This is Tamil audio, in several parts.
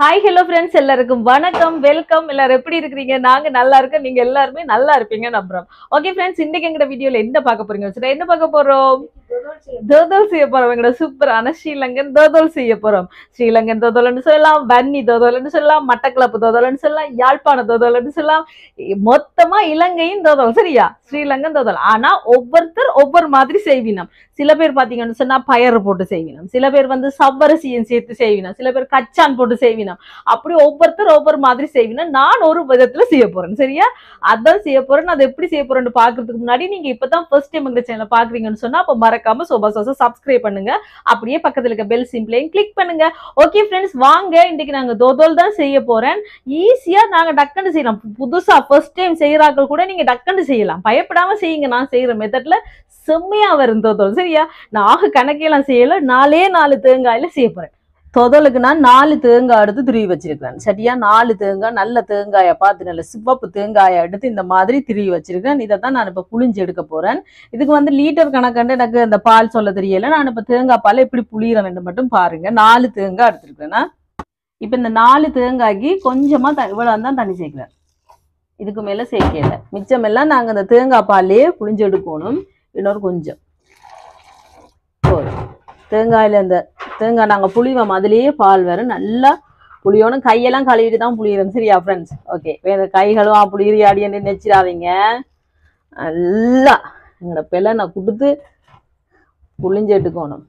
ஹாய் ஹலோ ஃப்ரெண்ட்ஸ் எல்லாருக்கும் வணக்கம் வெல்கம் எல்லாரும் எப்படி இருக்கிறீங்க நாங்க நல்லா இருக்கோம் நீங்க எல்லாருமே நல்லா இருப்பீங்க நம்புறோம் ஓகே ஃப்ரெண்ட்ஸ் இன்னைக்கு எங்க வீடியோல என்ன பார்க்க போறீங்க வச்சுட்டா என்ன பார்க்க போறோம் தோதோல் செய்ய போறோம் எங்கட சூப்பரான ஸ்ரீலங்கன் தோதோல் செய்ய போறோம் ஸ்ரீலங்கன் தோதோல்னு சொல்லலாம் பன்னி தோதோல்னு சொல்லலாம் மட்டக்களப்பு தோதோல்னு சொல்லலாம் யாழ்ப்பாண தோதோல்னு சொல்லலாம் இ- மொத்தமா இலங்கையின் தோதோல் சரியா ஸ்ரீலங்கன் தோதோல் ஆனா ஒவ்வொருத்தர் ஒவ்வொரு மாதிரி செய்வினம் சில பேர் பாத்தீங்கன்னு சொன்னா பயறு போட்டு செய்வினம் சில பேர் வந்து சவ்வரிசியும் சேர்த்து செய்வினம் சில பேர் கச்சான் போட்டு செய்வினம் அப்படி ஒவ்வொருத்தர் ஒவ்வொரு மாதிரி செய்வினம் நான் ஒரு விதத்துல செய்ய போறேன் சரியா அதான் செய்ய போறேன் அது எப்படி செய்ய போறேன்னு பாக்குறதுக்கு முன்னாடி நீங்க இப்பதான் ஃபர்ஸ்ட் டைம் எங்க சேனல் பாக்குறீங்கன்னு சொன்னா அப்ப மறக்காம சோபா சோசா சப்ஸ்கிரைப் பண்ணுங்க அப்படியே பக்கத்துல இருக்க பெல் சிம்பிளையும் கிளிக் பண்ணுங்க ஓகே ஃப்ரெண்ட்ஸ் வாங்க இன்னைக்கு நாங்க தோதோல் தான் செய்ய போறேன் ஈஸியா நாங்க டக்குன்னு செய்யலாம் பு- புதுசா ஃபர்ஸ்ட் டைம் செய்யறாக்கள் கூட நீங்க டக்குன்னு செய்யலாம் பயப்படாம செய்யுங்க நான் செய்யற மெத்தட்ல செம்மையா வரும் தோதோல் சரியா நான் ஆக கணக்கெல்லாம் செய்யல நாலே நாலு தேங்காயில செய்ய போறேன் தொதலுக்கு நான் நாலு தேங்காய் எடுத்து துருவி வச்சிருக்கேன் சரியா நாலு தேங்காய் நல்ல தேங்காயை பார்த்து நல்ல சிவப்பு தேங்காயை எடுத்து இந்த மாதிரி திருவி வச்சிருக்கேன் இதை தான் நான் இப்போ புளிஞ்சு எடுக்க போறேன் இதுக்கு வந்து லிட்டர் கணக்காண்டு எனக்கு இந்த பால் சொல்ல தெரியல நான் இப்போ தேங்காய் பால் எப்படி புளியிறேன் மட்டும் பாருங்க நாலு தேங்காய் எடுத்திருக்கேன்னா இப்போ இந்த நாலு தேங்காய்க்கு கொஞ்சமா த இவ்வளோ தான் தண்ணி சேர்க்கிறேன் இதுக்கு மேலே சேர்க்கல மிச்சமெல்லாம் நாங்கள் இந்த தேங்காய் பால்லையே புளிஞ்சு எடுக்கணும் இன்னொரு கொஞ்சம் போதும் தேங்காயில் இந்த தேங்காய் நாங்கள் புளிவோம் அதுலேயே பால் வரும் நல்லா புளியோணும் கையெல்லாம் கழுவிட்டு தான் புளியிறோம் சரியா ஃப்ரெண்ட்ஸ் ஓகே வேறு கைகளும் ஆ புளியிறி அடியன்னு நெச்சிடாதீங்க நல்லா எங்களோட பிள்ளை நான் கொடுத்து புளிஞ்சு எடுக்கணும்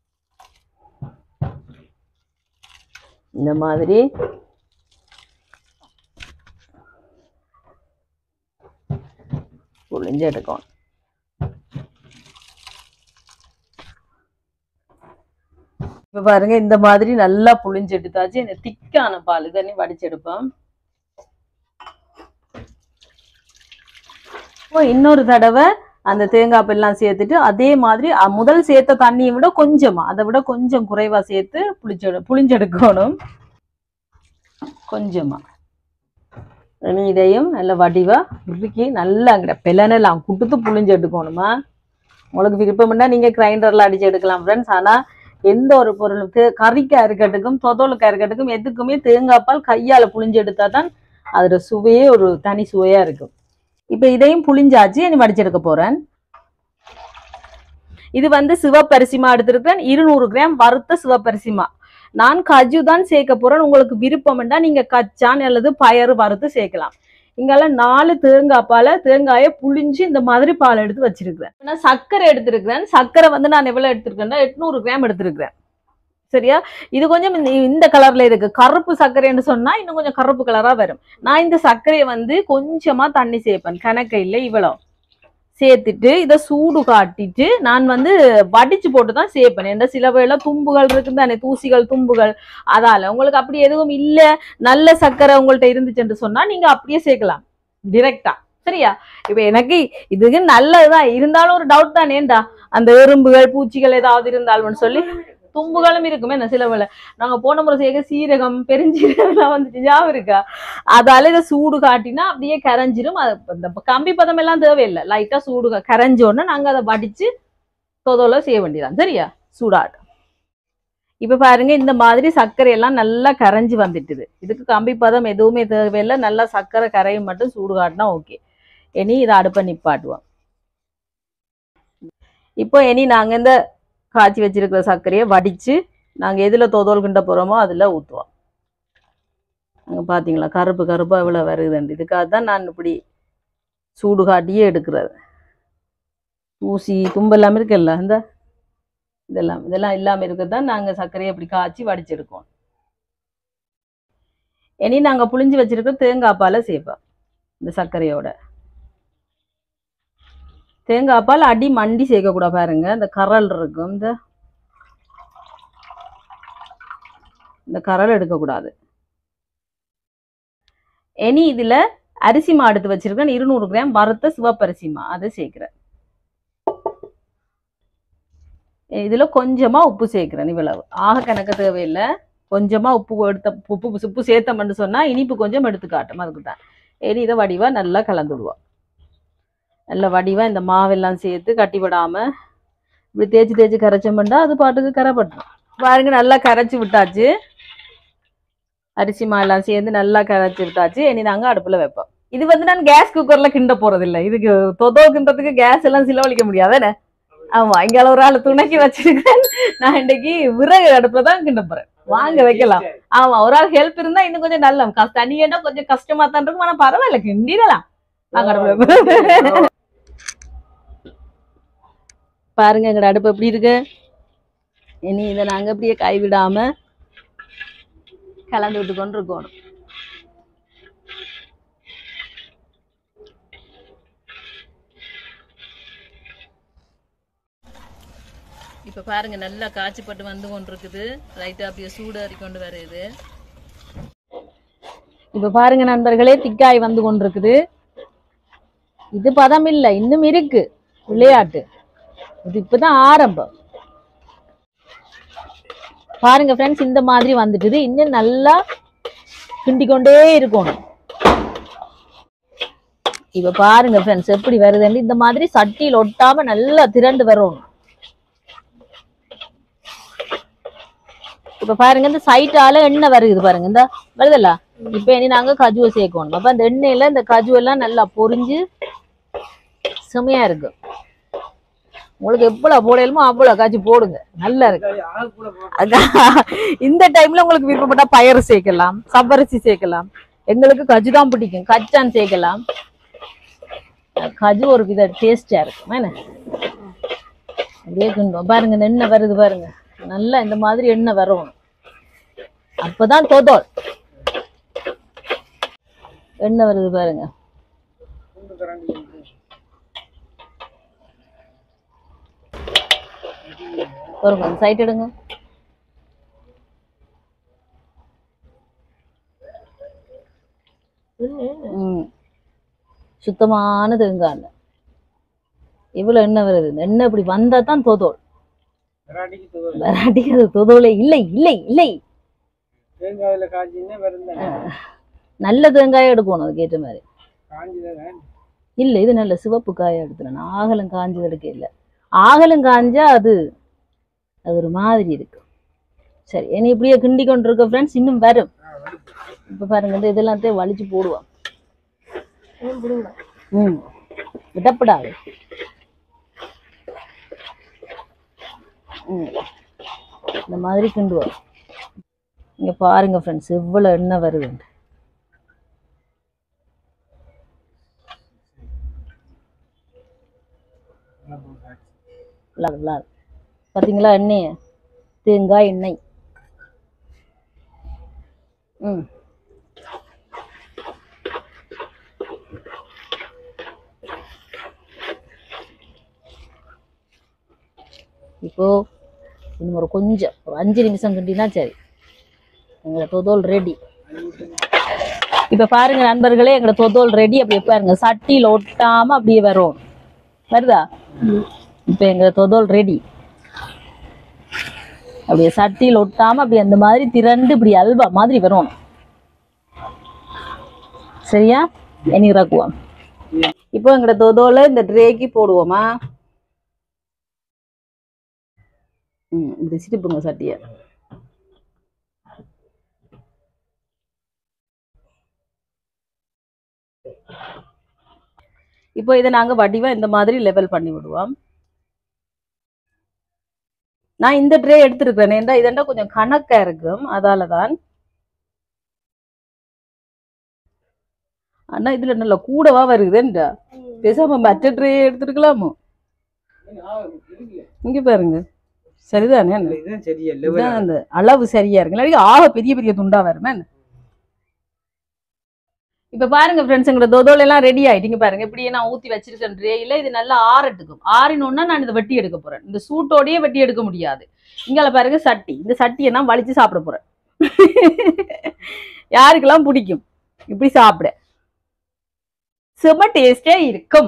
இந்த மாதிரி புளிஞ்சு எடுக்கணும் இப்ப பாருங்க இந்த மாதிரி நல்லா புளிஞ்சு எடுத்தாச்சு இந்த திக்கான பால் இதனே வடிச்சு எடுப்போம் இப்போ இன்னொரு தடவை அந்த தேங்காய் பால்லாம் சேர்த்துட்டு அதே மாதிரி அ, முதல் சேர்த்த தண்ணியை விட கொஞ்சமா அதை விட கொஞ்சம் குறைவா சேர்த்து புளிச்செடு புளிஞ்செடுக்கணும் கொஞ்சமா இனி இதையும் நல்ல வடிவா உருக்கி நல்லா அங்கே பிளனெல்லாம் குடுத்து புளிஞ்சு எடுக்கணுமா உங்களுக்கு விருப்பம்னா நீங்க கிரைண்டர்ல அடிச்சு எடுக்கலாம் ஃப்ரெண்ட்ஸ் ஆனா எந்த ஒரு பொருளுக்கு கறிக்கா இருக்கட்டுக்கும் தொதலுக்கா இருக்கட்டுக்கும் எதுக்குமே தேங்காய் பால் கையால புளிஞ்சு எடுத்தா தான் அதோட சுவையே ஒரு தனி சுவையா இருக்கும் இப்போ இதையும் புளிஞ்சாச்சு இனி வடிச்செடுக்க போறேன் இது வந்து சிவப்பரிசிமா எடுத்திருக்கிறேன் இருநூறு கிராம் வறுத்த சிவப்பரிசிமா நான் கஜு தான் சேர்க்க போறேன் உங்களுக்கு விருப்பம்னா நீங்க கச்சான் அல்லது பயறு வறுத்து சேர்க்கலாம் இங்கெல்லாம் நாலு தேங்காய் பாலை தேங்காயை புளிஞ்சு இந்த மாதிரி பால் எடுத்து வச்சிருக்கிறேன் நான் சர்க்கரை எடுத்திருக்கிறேன் சர்க்கரை வந்து நான் எவ்வளவு எடுத்திருக்கேன்னா எட்நூறு கிராம் எடுத்திருக்கிறேன் சரியா இது கொஞ்சம் இந்த- இந்த கலர்ல இருக்கு கருப்பு சர்க்கரைன்னு சொன்னா இன்னும் கொஞ்சம் கருப்பு கலரா வரும் நான் இந்த சர்க்கரையை வந்து கொஞ்சமா தண்ணி சேர்ப்பேன் கணக்கு இல்லை இவ்வளோ சேர்த்துட்டு இதை சூடு காட்டிட்டு நான் வந்து வடிச்சு போட்டு தான் சேர்ப்பேன் ஏன்னா சில வேளை தும்புகள் இருக்குது தானே தூசிகள் தும்புகள் அதால உங்களுக்கு அப்படி எதுவும் இல்லை நல்ல சர்க்கரை உங்கள்ட்ட இருந்துச்சுன்னு சொன்னா நீங்க அப்படியே சேர்க்கலாம் டிரெக்டா சரியா இப்ப எனக்கு இதுக்கு நல்லதுதான் இருந்தாலும் ஒரு டவுட் தானேண்டா அந்த எறும்புகள் பூச்சிகள் ஏதாவது இருந்தாலும் சொல்லி தும்புகளும் இருக்குமே என்ன சில வேளை நாங்க போன முறை சேர்க்க சீரகம் பெருஞ்சீரகம் வந்துச்சு ஞாபகம் இருக்கா அதால இதை சூடு காட்டினா அப்படியே கரைஞ்சிரும் அது இந்த கம்பி பதம் எல்லாம் தேவையில்லை லைட்டா சூடு க- கரைஞ்ச உடனே நாங்க அதை வடிச்சு தொதோல செய்ய வேண்டியதான் சரியா சூடாட்டு இப்ப பாருங்க இந்த மாதிரி சர்க்கரை எல்லாம் நல்லா கரைஞ்சு வந்துட்டுது இதுக்கு கம்பி பதம் எதுவுமே தேவையில்லை நல்லா சர்க்கரை கரையும் மட்டும் சூடு காட்டினா ஓகே இனி இதை அடுப்பை நிப்பாட்டுவோம் இப்போ இனி நாங்க இந்த காய்ச்சி வச்சிருக்கிற சர்க்கரையை வடிச்சு நாங்க எதுல தொதோல் கிண்ட போறோமோ அதுல ஊத்துவோம் அங்க பாத்தீங்களா கருப்பு கருப்பா இவ்வளவு வருதுண்டு இதுக்காக தான் நான் இப்படி சூடு காட்டியே எடுக்கிறது ஊசி தும்பு எல்லாமே இருக்குல்ல இந்த இதெல்லாம் இதெல்லாம் இல்லாம இருக்கிறது தான் நாங்க சர்க்கரையை இப்படி காய்ச்சி வடிச்செடுக்கோம் இனி நாங்க புளிஞ்சு வச்சிருக்கிற தேங்காய் பாலை சேர்ப்போம் இந்த சர்க்கரையோட தேங்காய் பால் அடி மண்டி சேர்க்கக்கூடாது பாருங்க இந்த கரல் இருக்கும் இந்த இந்த கரல் எடுக்கக்கூடாது இனி இதுல அரிசிமா எடுத்து வச்சிருக்கேன் இருநூறு கிராம் வறுத்த சிவப்பரிசிமா அதை சேர்க்கிறேன் இதுல கொஞ்சமா உப்பு சேர்க்கிறேன் இவ்வளவு ஆக கணக்கு தேவையில்லை கொஞ்சமா உப்பு எடுத்த உப்பு உப்பு சேர்த்தோம்னு சொன்னா இனிப்பு கொஞ்சம் எடுத்து காட்டும் அதுக்கு தான் இனி இதை வடிவா நல்லா கலந்துடுவோம் நல்ல வடிவா இந்த மாவெல்லாம் சேர்த்து கட்டி விடாம இப்படி தேய்ச்சி தேய்ச்சி கரைச்சோம்னா அது பாட்டுக்கு கரைப்பட்டுரும் பாருங்க நல்லா கரைச்சி விட்டாச்சு அரிசி மாலாம் சேர்ந்து நல்லா கரைச்சி விட்டாச்சு இனி நாங்க அடுப்புல வைப்போம் இது வந்து நான் கேஸ் குக்கர்ல கிண்ட போறது இல்ல இதுக்கு தொதோ கிண்டத்துக்கு கேஸ் எல்லாம் செலவழிக்க முடியாதானே ஆமா இங்க ஒரு ஆள் துணைக்கு வச்சிருக்கேன் நான் இன்னைக்கு விறகு அடுப்புல தான் கிண்ட போறேன் வாங்க வைக்கலாம் ஆமா ஒரு ஆள் ஹெல்ப் இருந்தா இன்னும் கொஞ்சம் நல்லா கஷ்ட- தனியாண்டா கொஞ்சம் கஷ்டமா தான் இருக்கும் ஆனா பரவாயில்ல கிண்டிடலாம் வாங்க அடுப்புல வைப்போம். பாருங்க எங்கட அடுப்பு எப்படி இருக்கு இனி இதை நாங்க அப்படியே கைவிடாம கலந்து விட்டு கொண்டு இருக்கணும் இப்ப பாருங்க நல்லா காய்ச்சிப்பட்டு வந்து கொண்டிருக்குது ரைட்டா அப்படியே சூடாரி கொண்டு வருது இப்ப பாருங்க நண்பர்களே திக்காய் வந்து கொண்டிருக்குது இது பதம் இல்ல இன்னும் இருக்கு விளையாட்டு இது இப்பதான் ஆரம்பம் பாருங்க ஃப்ரெண்ட்ஸ் இந்த மாதிரி வந்துட்டுது இன்னும் நல்லா கிண்டி கொண்டே இருக்கணும் இப்ப பாருங்க ஃப்ரெண்ட்ஸ் எப்படி வருதுன்னு இந்த மாதிரி சட்டியில் ஒட்டாம நல்லா திரண்டு வரணும் இப்ப பாருங்க இந்த சைட்டால எண்ணெய் வருகுது பாருங்க இந்த வருதுல்ல இப்ப இனி நாங்க கஜுவை சேர்க்கணும் அப்ப அந்த எண்ணெயில இந்த கஜு எல்லாம் நல்லா பொரிஞ்சு செமையா இருக்கு உங்களுக்கு எவ்வளவு போடலுமோ அவ்வளவு காய்ச்சி போடுங்க நல்லா இருக்கு அதான் இந்த டைம்ல உங்களுக்கு விருப்பப்பட்டா பயறு சேர்க்கலாம் சவ்வரிசி சேர்க்கலாம் எங்களுக்கு கஜு தான் பிடிக்கும் கச்சான் சேர்க்கலாம் கஜு ஒரு வித டேஸ்டா இருக்கும் என்ன அப்படியே கிண்டுவோம் பாருங்க இந்த எண்ணெய் வருது பாருங்க நல்லா இந்த மாதிரி எண்ணெய் வரணும் அப்பதான் தோதோல் எண்ணெய் வருது பாருங்க ஒரு கொஞ்சம் சைட் எடுங்க ம். சுத்தமான தேங்காய் எண்ணெய் இவ்வளவு எண்ணெய் வருது இந்த எண்ணெய் இப்படி வந்தா தான் தோதோல் வராட்டி அது தோதோலே இல்லை இல்லை இல்லை தேங்காயில காய்ச்சின்னா வருந்தேன் நல்ல தேங்காயை எடுக்கணும் அதுக்கு ஏற்ற மாதிரி காஞ்சிதானே இல்ல இது நல்ல சிவப்பு காயை எடுத்துறேன் ஆகலம் காஞ்சது எடுக்க இல்லை ஆகலம் காஞ்சா அது அது ஒரு மாதிரி இருக்கு சரி இனி இப்படியே கிண்டி கொண்டு இருக்க ஃப்ரெண்ட்ஸ் இன்னும் வரும் இப்ப பாருங்க இந்த இதெல்லாத்தையும் வலிச்சு போடுவோம் ம் விடப்படாது ம் இந்த மாதிரி கிண்டுவோம் இங்க பாருங்க ஃப்ரெண்ட்ஸ் எவ்வளவு எண்ணெய் வருதுன்னு விளாடு விளாடு பார்த்தீங்களா எண்ணெய் தேங்காய் எண்ணெய் ம் இப்போ இன்னும் ஒரு கொஞ்சம் ஒரு அஞ்சு நிமிஷம் கிண்டினா சரி எங்களை தொதோல் ரெடி இப்போ பாருங்க நண்பர்களே எங்களை தொதோல் ரெடி அப்படியே பாருங்க சட்டியில் ஒட்டாம அப்படியே வரும் வருதா இப்போ எங்க தொதோல் ரெடி அப்படியே சட்டியில் ஒட்டாம அப்படி அந்த மாதிரி திரண்டு இப்படி அல்வா மாதிரி வரும் சரியா இனி இறக்குவோம் இப்போ எங்கட தொதோல இந்த ட்ரேக்கு போடுவோமா ம் இப்படி சிரிப்புங்க சட்டியை இப்போ இதை நாங்க வடிவா இந்த மாதிரி லெவல் பண்ணி விடுவோம் நான் இந்த ட்ரே எடுத்திருக்கிறேன் ஏன்டா இதெண்டா கொஞ்சம் கணக்கா இருக்கும் அதால தான் ஆனா இதுல நல்ல கூடவா வருதுன்றா பேசாம மற்ற ட்ரே எடுத்துருக்கலாமோ இங்க பாருங்க சரிதானே இதுதான் சரியா இதுதான் அந்த அளவு சரியா இருக்கு இல்லாட்டி ஆக பெரிய பெரிய துண்டா வருமே என்ன? இப்ப பாருங்க ஃப்ரெண்ட்ஸ் எங்களோட தொதோல எல்லாம் ரெடி ஆயிட்டீங்க பாருங்க இப்படியே நான் ஊத்தி வச்சிருக்கேன் ட்ரேயில இது நல்லா ஆறட்டுக்கும் ஆறினோன்னா நான் இதை வெட்டி எடுக்க போறேன் இந்த சூட்டோடயே வெட்டி எடுக்க முடியாது இங்கால பாருங்க சட்டி இந்த சட்டியை நான் வலிச்சு சாப்பிட போறேன் யாருக்கெல்லாம் பிடிக்கும் இப்படி சாப்பிட செம டேஸ்டே இருக்கும்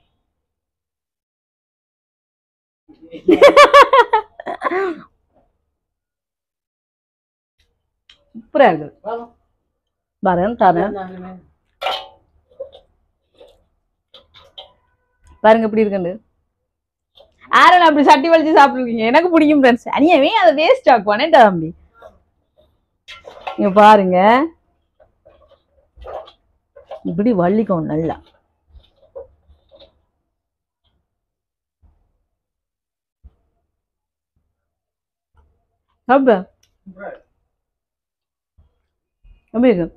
சூப்பரா இருக்குது வரேன் தரேன் பாருங்க எப்படி இருக்குன்னு ஆரன் அப்படி சட்டி வலிச்சு சாப்பிட்டுருக்கீங்க எனக்கு பிடிக்கும் ஃப்ரெண்ட்ஸ் அனியவே அதை வேஸ்ட் ஆக்குவானே தம்பி இங்க பாருங்க இப்படி வள்ளிக்கும் நல்லா சாப்பிட எப்படி இருக்கு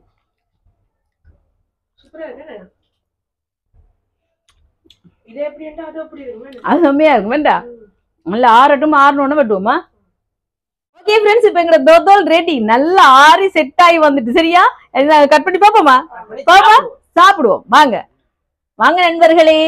இது எப்படின்ட்டு அது அப்படி இருக்கும் அது செம்மையா இருக்கும் வேண்டாம் நல்லா ஆறட்டும் ஆறணும்னு வெட்டுவோமா ஓகே ஃப்ரெண்ட்ஸ் இப்போ எங்களோட தோதோல் ரெடி நல்லா ஆறி செட் ஆகி வந்துட்டு சரியா கட் பண்ணி பாப்போமா பாப்பா சாப்பிடுவோம் வாங்க வாங்க நண்பர்களே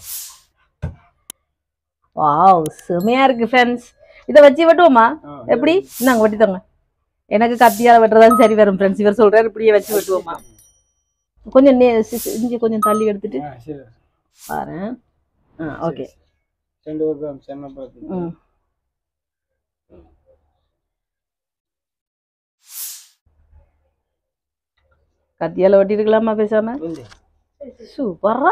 வாவ் செமையா இருக்கு ஃப்ரெண்ட்ஸ் இதை வச்சு வெட்டுவோமா எப்படி இந்தாங்க வெட்டித்தோங்க எனக்கு கத்தியால வெட்டுறதான் சரி வரும் ஃப்ரெண்ட்ஸ் இவர் சொல்றாரு இப்படியே வச்சு வெட்டுவோமா கொஞ்சம் நே சி- இஞ்சி கொஞ்சம் தள்ளி எடுத்துட்டு ஆ, சரி பாரு ஆ ஓகே ரெண்டு பக்கம் செம்ம பார்த்து ம் கத்தியால வெட்டி இருக்கலாமா பேசாம இல்லை சூப்பரா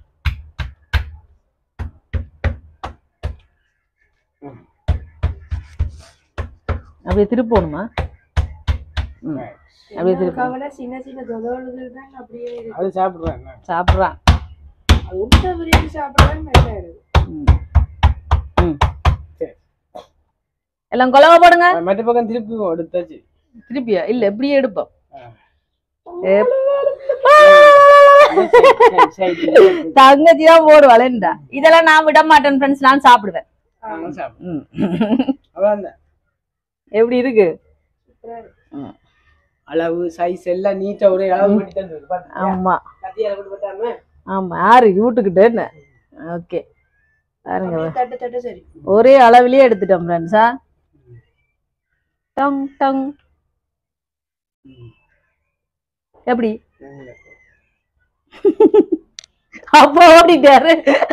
அப்படியே திருப்பணுமா ம் அப்படியே திருப்பி கவலை சின்ன சின்ன தொதோடுகள் தான் அப்படியே இருக்கு அது சாப்பிட்றேன் என்ன சாப்பிட்றான் அது உண்டை பிரியாணி சாப்பிடலாம் நல்லா இருக்கு ம் ம் சரி. எல்லாம் கொலவா போடுங்க ஆ, மற்ற பக்கம் திருப்பி எடுத்தாச்சு திருப்பியா இல்ல இப்படியே எடுப்போம் ஆ. எப்- சரி, சரி, சரி. தங்கச்சி தான் போடுவாளேன்டா இதெல்லாம் நான் விட மாட்டேன் ஃப்ரெண்ட்ஸ் நான் சாப்பிடுவேன் நானும் சாப்பிடுறேன். ம் அவ்வளவுதான் எப்படி இருக்கு சூப்பரா இருக்கு ம். அளவு சைஸ் எல்லாம் நீட்டா ஒரே அளவு பண்ணி தந்துரு பாத்தியா? ஆமா கத்தியால போட்டு போட்டாம ஆமா யாரு வீட்டுக்கிட்ட என்ன ஓகே பாருங்க அப்படியே தட்டு தட்டு சரி ஒரே அளவிலேயே எடுத்துட்டோம் ஃப்ரெண்ட்ஸா டங் டங் எப்படி அப்போ ஓடிட்டாரு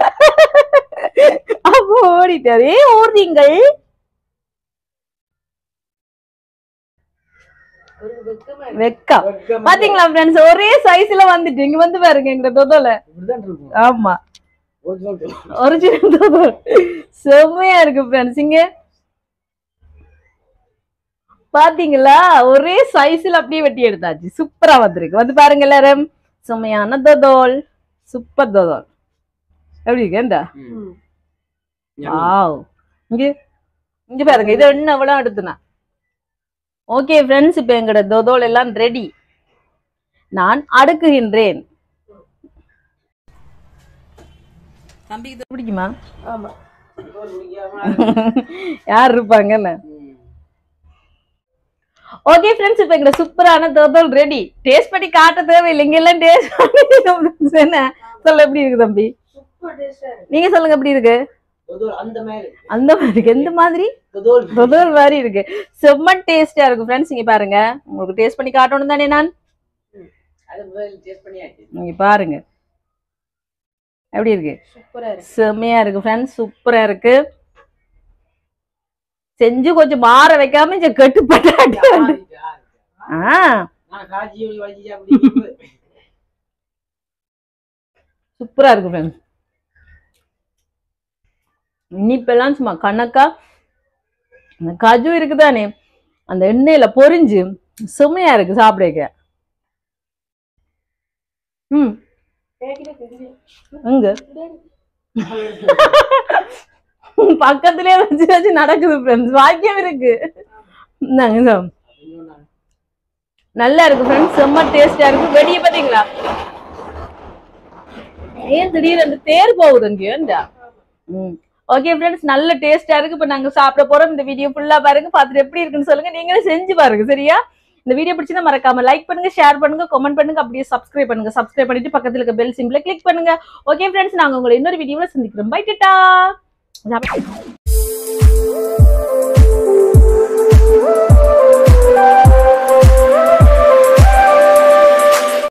அப்போ ஓடிட்டாரு ஏன் ஓடுறீங்கள் ஒரு வெக்கமா இருக்கு வெக்கம் பாத்தீங்களா ஃப்ரெண்ட்ஸ் ஒரே சைஸ்ல வந்துட்டு இங்க வந்து பாருங்க எங்க தொதோல இப்படிதான் இருக்கும் ஆமா original தோல். ஒரிஜினல் தொதோல் செம்மையா இருக்கு ஃப்ரெண்ட்ஸ் இங்க பாத்தீங்களா ஒரே சைஸ்ல அப்படியே வெட்டி எடுத்தாச்சு சூப்பரா வந்திருக்கு வந்து பாருங்க எல்லாரும் செம்மையான தொதோல் சூப்பர் தொதோல் எப்படி இருக்கு ஏண்டா ம். வாவ் இங்க இங்க பாருங்க இது என்ன எவ்வளவு எடுத்துனா ஓகே ஃப்ரெண்ட்ஸ் இப்போ எங்களோட தொதோல் எல்லாம் ரெடி நான் அடுக்குகின்றேன் தம்பி இது பிடிக்குமா ஆமா தோல் பிடிக்காம யார் இருப்பாங்கன்னு ம். ஓகே ஃப்ரெண்ட்ஸ் இப்போ எங்க சூப்பரான தோதோல் ரெடி டேஸ்ட் பண்ணி காட்ட தேவையில்லை இங்க எல்லாம் டேஸ்ட் என்ன சொல்ல எப்படி இருக்கு தம்பி சூப்பர் டேஸ்டா இருக்கு நீங்க சொல்லுங்க எப்படி இருக்கு தோல் அந்த மாதிரி அந்த மாதிரி இருக்கு எந்த மாதிரி தோல் முதல் மாதிரி இருக்கு செம்ம டேஸ்டா இருக்கு ஃப்ரெண்ட்ஸ் இங்க பாருங்க உங்களுக்கு டேஸ்ட் பண்ணி காட்டணும் தானே நான் அது முதல்ல டேஸ்ட் பண்ணியாச்சு இங்க பாருங்க எப்படி இருக்கு சூப்பரா இருக்கு செம்மையா இருக்கு ஃப்ரெண்ட்ஸ் சூப்பரா இருக்கு செஞ்சு கொஞ்சம் மாற வைக்காம இங்க கட்டுப்பட்டு ஆ நான் காய்ச்சி இப்படி வலிச்சு அப்படி சூப்பரா இருக்கு ஃப்ரெண்ட்ஸ் இனிப்பெல்லாம் சும்மா கணக்கா அந்த கஜு இருக்குதானே அந்த எண்ணெயில பொரிஞ்சு செம்மையா இருக்கு சாப்பிடக்க ம் கேக்குது கேக்குது எங்க பக்கத்திலே வச்சு வச்சு நடக்குது ஃப்ரெண்ட்ஸ் வாக்கியம் இருக்கு இந்தாங்க இதோ. நல்லா இருக்கு ஃப்ரெண்ட்ஸ் செம்ம டேஸ்டா இருக்கு வெடிய பாத்தீங்களா ஏன் திடீர்னு அந்த தேர் போகுது அங்கேயோண்டா ம் ஓகே ஃப்ரெண்ட்ஸ் நல்ல டேஸ்டா இருக்கு இப்போ நாங்க சாப்பிட போறோம் இந்த வீடியோ ஃபுல்லா பாருங்க பார்த்துட்டு எப்படி இருக்குன்னு சொல்லுங்க நீங்களும் செஞ்சு பாருங்க சரியா இந்த வீடியோ பிடிச்சிருந்தா மறக்காம லைக் பண்ணுங்க ஷேர் பண்ணுங்க கமெண்ட் பண்ணுங்க அப்படியே சப்ஸ்கிரைப் பண்ணுங்க சப்ஸ்கிரைப் பண்ணிட்டு பக்கத்துல இருக்க பெல் சிம்பிளை கிளிக் பண்ணுங்க ஓகே ஃப்ரெண்ட்ஸ் நாங்க உங்களை இன்னொரு வீடியோல சந்திக்கிறோம் பை டா